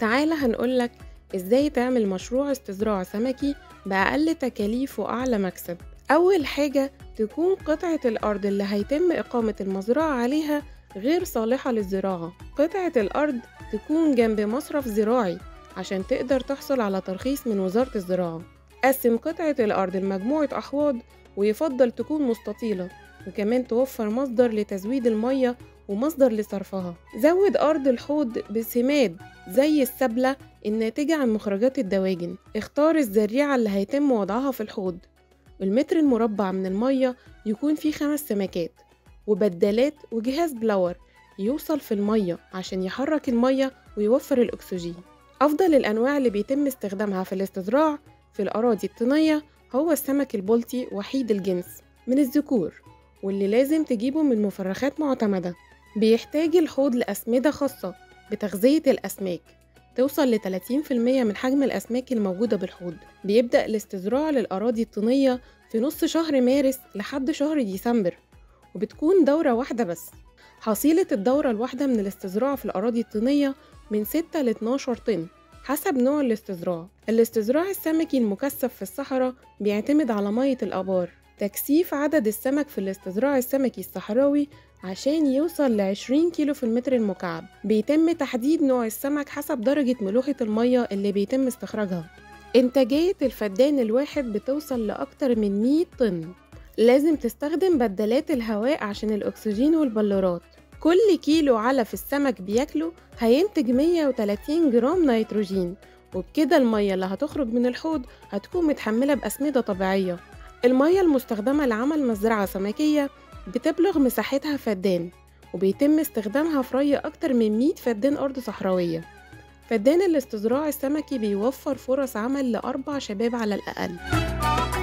تعالى هنقولك إزاي تعمل مشروع استزراع سمكي بأقل تكاليف وأعلى مكسب أول حاجة تكون قطعة الأرض اللي هيتم إقامة المزرعة عليها غير صالحة للزراعة قطعة الأرض تكون جنب مصرف زراعي عشان تقدر تحصل على ترخيص من وزارة الزراعة قسم قطعة الأرض لمجموعة أحواض ويفضل تكون مستطيلة وكمان توفر مصدر لتزويد المية ومصدر لصرفها زود أرض الحوض بسماد زي السبلة الناتجة عن مخرجات الدواجن اختار الزريعة اللي هيتم وضعها في الحوض المتر المربع من المية يكون فيه خمس سمكات وبدالات وجهاز بلور يوصل في المية عشان يحرك المية ويوفر الأكسجين أفضل الأنواع اللي بيتم استخدامها في الاستزراع في الأراضي الطينية هو السمك البلطي وحيد الجنس من الذكور واللي لازم تجيبه من مفرخات معتمدة بيحتاج الحوض لأسمدة خاصة بتغذية الأسماك توصل ل 30% من حجم الأسماك الموجودة بالحوض بيبدأ الاستزراع للأراضي الطينية في نص شهر مارس لحد شهر ديسمبر وبتكون دورة واحدة بس حصيلة الدورة الواحدة من الاستزراع في الأراضي الطينية من 6 ل 12 طن حسب نوع الاستزراع الاستزراع السمكي المكثف في الصحراء بيعتمد على مية الآبار تكثيف عدد السمك في الاستزراع السمكي الصحراوي عشان يوصل ل 20 كيلو في المتر المكعب بيتم تحديد نوع السمك حسب درجة ملوحة المية اللي بيتم استخراجها إنتاجية الفدان الواحد بتوصل لأكتر من 100 طن لازم تستخدم بدلات الهواء عشان الأكسجين والبلورات كل كيلو علف السمك بياكله هينتج 130 جرام نيتروجين وبكده المية اللي هتخرج من الحوض هتكون متحملة بأسمدة طبيعية المية المستخدمة لعمل مزرعة سمكية بتبلغ مساحتها فدان وبيتم استخدامها في ري أكتر من 100 فدان أرض صحراوية فدان الاستزراع السمكي بيوفر فرص عمل لأربع شباب على الأقل